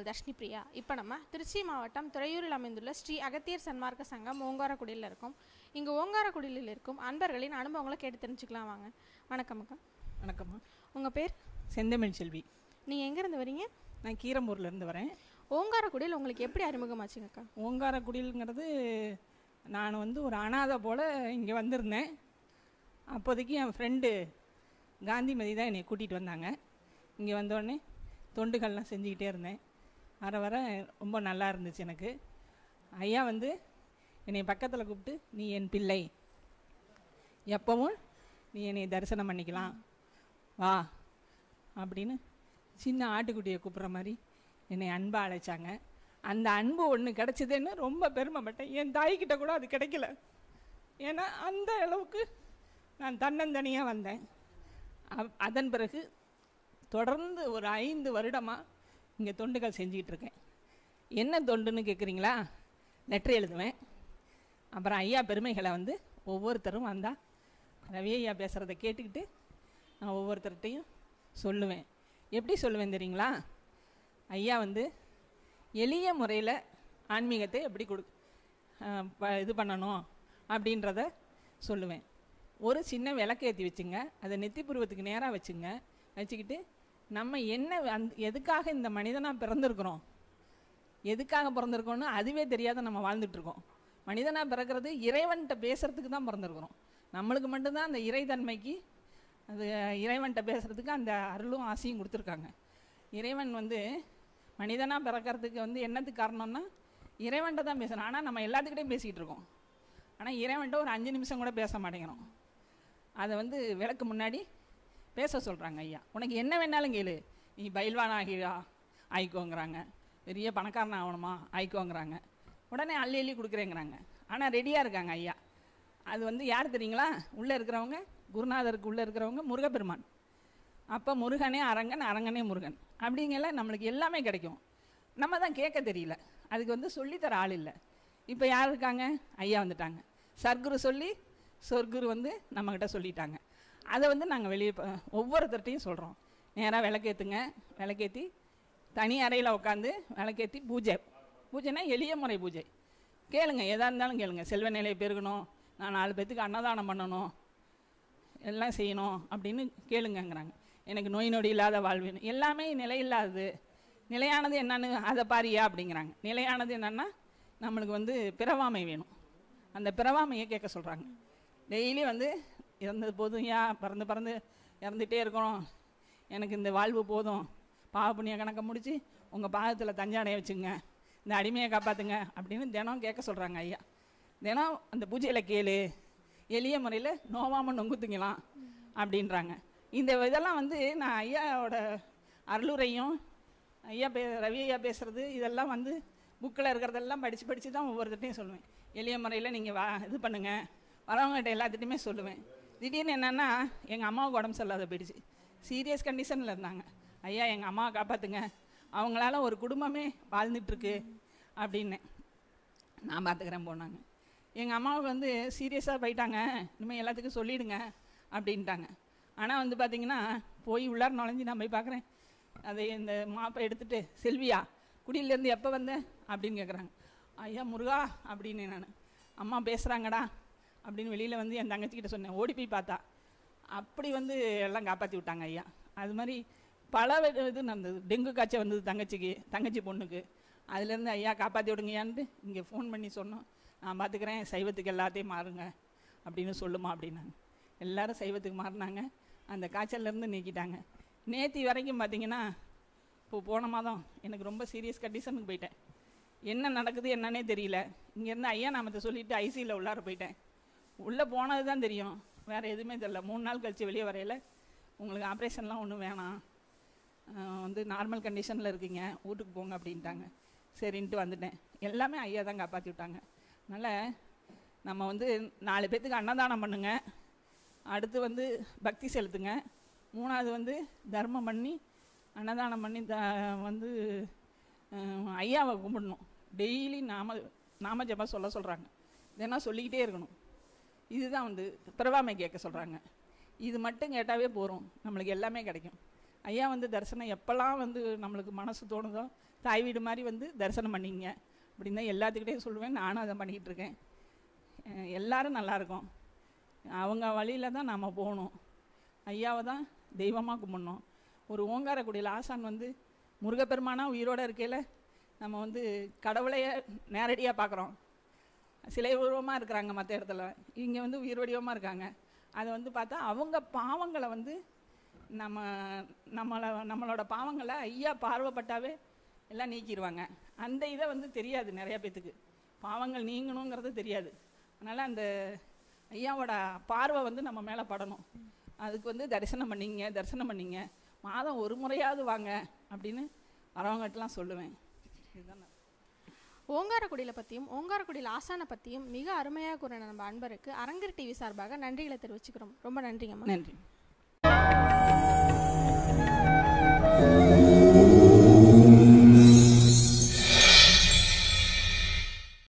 தர்ஷினி பிரியா இப்போ நம்ம திருச்சி மாவட்டம் துறையூரில் அமைந்துள்ள ஸ்ரீ அகத்தியர் சன்மார்க்க சங்கம் ஓங்காரக்குடியில் இருக்கோம் இங்கே ஓங்காரக்குடியில் இருக்கும் அன்பர்களின் அனுபவங்களை கேட்டு தெரிஞ்சுக்கலாம் வாங்க வணக்கம் அக்கா வணக்கம்மா உங்கள் பேர் செந்தமிழ் செல்வி நீங்கள் எங்கேருந்து வரீங்க நான் கீரம்பூர்லேருந்து வரேன் ஓங்காரக்குடியில் உங்களுக்கு எப்படி அறிமுகமாச்சுங்க அக்கா ஓங்காரக்குடியில்ங்கிறது நான் வந்து ஒரு அனாதை போல் இங்கே வந்திருந்தேன் அப்போதைக்கு என் ஃப்ரெண்டு காந்திமதி தான் என்னை கூட்டிகிட்டு வந்தாங்க இங்கே வந்தோடனே தொண்டுகள்லாம் செஞ்சுக்கிட்டே இருந்தேன் வர வர ரொம்ப நல்லா இருந்துச்சு எனக்கு ஐயா வந்து என்னை பக்கத்தில் கூப்பிட்டு நீ என் பிள்ளை எப்பவும் நீ என்னை தரிசனம் பண்ணிக்கலாம் வா அப்படின்னு சின்ன ஆட்டுக்குட்டியை கூப்பிட்ற மாதிரி என்னை அன்பாக அழைச்சாங்க அந்த அன்பு ஒன்று கிடச்சிதுன்னு ரொம்ப பெருமைப்பட்டேன் என் தாய்கிட்ட கூட அது கிடைக்கல ஏன்னா அந்த அளவுக்கு நான் தன்னந்தனியாக வந்தேன் அப்- அதன் பிறகு தொடர்ந்து ஒரு ஐந்து வருடமாக இங்கே தொண்டுகள் செஞ்சுக்கிட்டு இருக்கேன் என்ன தொண்டுன்னு கேட்குறீங்களா லெட்டர் எழுதுவேன் அப்புறம் ஐயா பெருமைகளை வந்து ஒவ்வொருத்தரும் வந்தால் ரவி ஐயா பேசுகிறத கேட்டுக்கிட்டு நான் ஒவ்வொருத்தர்கிட்டையும் சொல்லுவேன் எப்படி சொல்லுவேன் தெரியுங்களா ஐயா வந்து எளிய முறையில் ஆன்மீகத்தை எப்படி கொடு அஹ், ப- இது பண்ணணும் அப்படின்றத சொல்லுவேன் ஒரு சின்ன விளக்கு ஏற்றி வச்சுங்க அதை நெத்தி புருவத்துக்கு நேராக வச்சுங்க வச்சுக்கிட்டு நம்ம என்ன அந் எதுக்காக இந்த மனிதனாக பிறந்திருக்கிறோம் எதுக்காக பிறந்திருக்கோம்னு அதுவே தெரியாத நம்ம வாழ்ந்துட்டுருக்கோம் மனிதனாக பிறக்கிறது இறைவன்கிட்ட பேசுகிறதுக்கு தான் பிறந்திருக்கிறோம் நம்மளுக்கு மட்டும்தான் அந்த இறைத்தன்மைக்கு அது இறைவன்கிட்ட பேசுகிறதுக்கு அந்த அருளும் ஆசையும் கொடுத்துருக்காங்க இறைவன் வந்து மனிதனாக பிறக்கிறதுக்கு வந்து என்னத்துக்கு காரணம்னா இறைவன்கிட்ட தான் பேசுகிறோம் ஆனால் நம்ம எல்லாத்துக்கிட்டையும் பேசிக்கிட்டு இருக்கோம் ஆனால் இறைவன்கிட்ட ஒரு அஞ்சு நிமிஷம் கூட பேச மாட்டேங்கிறோம் அதை வந்து விளக்கு முன்னாடி பேச சொல்கிறாங்க ஐயா உனக்கு என்ன வேணாலும் கேளு நீ பயில்வான் ஆகிடா ஆயிக்கோங்கிறாங்க பெரிய பணக்காரன் ஆகணுமா ஆயிக்கோங்கிறாங்க உடனே அள்ளி அள்ளி கொடுக்குறேங்கிறாங்க ஆனால் ரெடியாக இருக்காங்க ஐயா அது வந்து யார் தெரியுங்களா உள்ளே இருக்கிறவங்க குருநாதருக்கு உள்ளே இருக்கிறவங்க முருகப்பெருமான் அப்போ முருகனே அரங்கன் அரங்கனே முருகன் அப்படிங்கல நம்மளுக்கு எல்லாமே கிடைக்கும் நம்ம தான் கேட்க தெரியல அதுக்கு வந்து சொல்லித்தர ஆள் இல்லை இப்போ யார் இருக்காங்க ஐயா வந்துட்டாங்க சர்க்குரு சொல்லி சொர்க்குரு வந்து நம்மக்கிட்ட சொல்லிட்டாங்க அதை வந்து நாங்கள் வெளியே ப- ஒவ்வொருத்தர்ட்டையும் சொல்கிறோம் நேராக விளக்கேற்றுங்க விளக்கேற்றி தனி அறையில் உட்காந்து விளக்கேற்றி பூஜை பூஜைனா எளிய முறை பூஜை கேளுங்க எதாக இருந்தாலும் கேளுங்க செல்வ நிலையை பெருகணும் நான் நாலு பேத்துக்கு அன்னதானம் பண்ணணும் எல்லாம் செய்யணும் அப்படின்னு கேளுங்கங்கிறாங்க எனக்கு நோய் நொடி இல்லாத வாழ்வு எல்லாமே நிலையில்லாதது நிலையானது என்னன்னு அதை பாரியா அப்படிங்கிறாங்க நிலையானது என்னன்னா நம்மளுக்கு வந்து பிறவாமை வேணும் அந்த பிறவாமையை கேட்க சொல்கிறாங்க டெய்லி வந்து இறந்தது போதும் ஏன் பறந்து பறந்து இறந்துட்டே இருக்கணும் எனக்கு இந்த வாழ்வு போதும் பாவ புண்ணிய கணக்கை முடித்து உங்கள் பாகத்தில் தஞ்சாடைய வச்சுங்க இந்த அடிமையை காப்பாற்றுங்க அப்படின்னு தினம் கேட்க சொல்கிறாங்க ஐயா தினம் அந்த பூஜையில் கேளு எளிய முறையில் நோவாமல் நொங்கு திங்கலாம் அப்படின்றாங்க இந்த இதெல்லாம் வந்து நான் ஐயாவோட அருளுரையும் ஐயா பே ரவி ஐயா பேசுகிறது இதெல்லாம் வந்து புக்கில் இருக்கிறதெல்லாம் படித்து படித்து தான் ஒவ்வொருத்தட்டையும் சொல்லுவேன் எளிய முறையில் நீங்கள் வா இது பண்ணுங்கள் வரவங்ககிட்ட எல்லாத்துட்டையுமே சொல்லுவேன் திடீர்னு என்னென்னா எங்கள் அம்மாவுக்கு உடம்பு சரியில்லாத போயிடுச்சு சீரியஸ் கண்டிஷனில் இருந்தாங்க ஐயா எங்கள் அம்மாவை காப்பாற்றுங்க அவங்களால ஒரு குடும்பமே வாழ்ந்துட்டுருக்கு அப்படின்னேன் நான் பார்த்துக்கிறேன் போனாங்க எங்கள் அம்மாவுக்கு வந்து சீரியஸாக போயிட்டாங்க இனிமேல் எல்லாத்துக்கும் சொல்லிடுங்க அப்படின்ட்டாங்க ஆனால் வந்து பார்த்தீங்கன்னா போய் உள்ளார நுழைஞ்சு நான் போய் பார்க்குறேன் அதை இந்த மாப்பை எடுத்துட்டு செல்வியா குடியிலேருந்து எப்போ வந்த அப்படின்னு கேட்குறாங்க ஐயா முருகா அப்படின்னு நான் அம்மா பேசுகிறாங்கடா அப்படின்னு வெளியில் வந்து என் தங்கச்சிக்கிட்ட சொன்னேன் ஓடி போய் பார்த்தா அப்படி வந்து எல்லாம் காப்பாற்றி விட்டாங்க ஐயா அது மாதிரி பல வி- இது நடந்தது டெங்கு காய்ச்சல் வந்தது தங்கச்சிக்கு தங்கச்சி பொண்ணுக்கு அதுலேருந்து ஐயா காப்பாற்றி விடுங்கயான்ட்டு இங்கே ஃபோன் பண்ணி சொன்னோம் நான் பார்த்துக்கிறேன் சைவத்துக்கு எல்லாத்தையும் மாறுங்க அப்படின்னு சொல்லுமா அப்படின்னாங்க எல்லாரும் சைவத்துக்கு மாறினாங்க அந்த காய்ச்சல்லேருந்து நீக்கிட்டாங்க நேத்தி வரைக்கும் பார்த்தீங்கன்னா இப்போ போன மாதம் எனக்கு ரொம்ப சீரியஸ் கண்டிஷனுக்கு போயிட்டேன் என்ன நடக்குது என்னன்னே தெரியல இங்கேருந்து ஐயா நாமத்தை சொல்லிவிட்டு ஐசியில் உள்ளார போயிட்டேன் உள்ளே போனது தான் தெரியும் வேறு எதுவுமே தெரியல மூணு நாள் கழித்து வெளியே வரையில உங்களுக்கு ஆப்ரேஷன்லாம் ஒன்றும் வேணாம் ஆஹ் வந்து நார்மல் கண்டிஷனில் இருக்கீங்க வீட்டுக்கு போங்க அப்படின்ட்டாங்க சரின்ட்டு வந்துட்டேன் எல்லாமே ஐயா தான் காப்பாற்றி விட்டாங்க அதனால் நம்ம வந்து நாலு பேர்த்துக்கு அன்னதானம் பண்ணுங்க அடுத்து வந்து பக்தி செலுத்துங்க மூணாவது வந்து தர்மம் பண்ணி அன்னதானம் பண்ணி த வந்து ஆஹ் ஐயாவை கும்பிடணும் டெய்லி நாம நாம ஜெபம் சொல்ல சொல்கிறாங்க தினம் சொல்லிக்கிட்டே இருக்கணும் இதுதான் வந்து பிறவாமை கேட்க சொல்கிறாங்க இது மட்டும் கேட்டாவே போதும் நம்மளுக்கு எல்லாமே கிடைக்கும் ஐயா வந்து தரிசனம் எப்போல்லாம் வந்து நம்மளுக்கு மனசு தோணுதோ தாய் வீடு மாதிரி வந்து தரிசனம் பண்ணிங்க அப்படின்னு தான் எல்லாத்துக்கிட்டையும் சொல்லுவேன் நானும் அதை பண்ணிக்கிட்டு இருக்கேன் அஹ் எல்லாரும் நல்லா இருக்கும் அவங்க வழியில் தான் நாம் போகணும் ஐயாவை தான் தெய்வமாக கும்பிடணும் ஒரு ஓங்காரக்குடியில் ஆசான் வந்து முருகப்பெருமானா உயிரோடு இருக்கையில் நம்ம வந்து கடவுளையே நேரடியாக பார்க்குறோம் சிலை உருவமாக இருக்கிறாங்க மற்ற இடத்துல இங்கே வந்து உயிர் வடிவமாக இருக்காங்க அதை வந்து பார்த்தா அவங்க பாவங்களை வந்து நம்ம நம்மளை நம்மளோட பாவங்களை ஐயா பார்வைப்பட்டாவே எல்லாம் நீக்கிடுவாங்க அந்த இதை வந்து தெரியாது நிறைய பேத்துக்கு பாவங்கள் நீங்கணுங்கிறது தெரியாது அதனால் அந்த ஐயாவோட பார்வை வந்து நம்ம மேலே படணும் அதுக்கு வந்து தரிசனம் பண்ணிங்க தரிசனம் பண்ணிங்க மாதம் ஒரு முறையாவது வாங்க அப்படின்னு வரவங்கட்டலாம் சொல்லுவேன் இதுதான் நான் ஓங்காரக்குடியில் பற்றியும் ஓங்காரக்குடியில் ஆசானை பற்றியும் மிக அருமையாக கூறின நம்ம அன்பருக்கு அரங்கர் டிவி சார்பாக நன்றிகளை தெரிவிச்சுக்கிறோம் ரொம்ப நன்றிங்கம்மா நன்றி